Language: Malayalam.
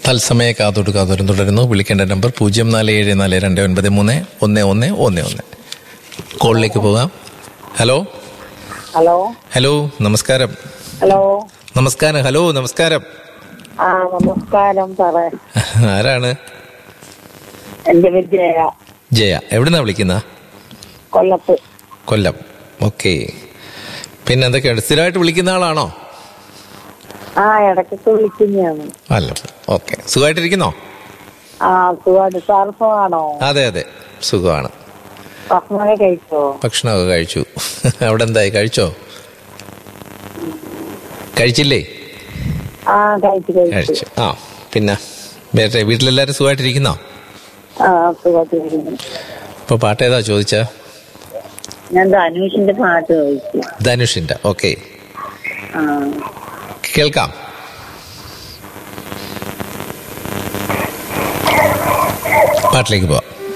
തത്സമയ കാതോട് കാതോരം തുടരുന്നു വിളിക്കേണ്ട നമ്പർ പൂജ്യം നാല് ഏഴ് നാല് രണ്ട് ഒൻപത് മൂന്ന് ഒന്ന് ഒന്ന് ഒന്ന് ഒന്ന് കോളിലേക്ക് പോകാം ഹലോ ഹലോ ഹലോ നമസ്കാരം ഹലോ നമസ്കാരം ഹലോ നമസ്കാരം ആ നമസ്കാരം സാറേ ആരാണ് എന്റെ പേര് ജയ ജയ എവിടുന്നാ വിളിക്കുന്ന കൊല്ലത്ത് കൊല്ലം ഓക്കെ പിന്നെ എന്തൊക്കെയാണ് സ്ഥിരമായിട്ട് വിളിക്കുന്ന ആളാണോ ആ ഇടയ്ക്കൊക്കെ വിളിക്കുന്നതാണ് അല്ല ഓക്കെ സുഖമായിട്ടിരിക്കുന്നോ ആ സുഖമായിട്ട് സാർ സുഖമാണോ അതെ അതെ സുഖമാണ് ഭക്ഷണമൊക്കെ കഴിച്ചോ ഭക്ഷണമൊക്കെ കഴിച്ചു അവിടെ എന്തായി കഴിച്ചോ കഴിച്ചില്ലേ ആ കഴിച്ചു കഴിച്ചു കഴിച്ചു ആ പിന്നെ വേറെ വീട്ടിലെല്ലാവരും സുഖമായിട്ടിരിക്കുന്നോ ആ സുഖമായിട്ടിരിക്കുന്നു ഇപ്പോൾ പാട്ട് ഏതാ ചോദിച്ച ഞാൻ ധനുഷിന്റെ പാട്ട് കഴിച്ചു ധനുഷിൻ്റെ ഓക്കെ ആ കേൾക്കാം പാട്ടിലേക്ക് പോവാം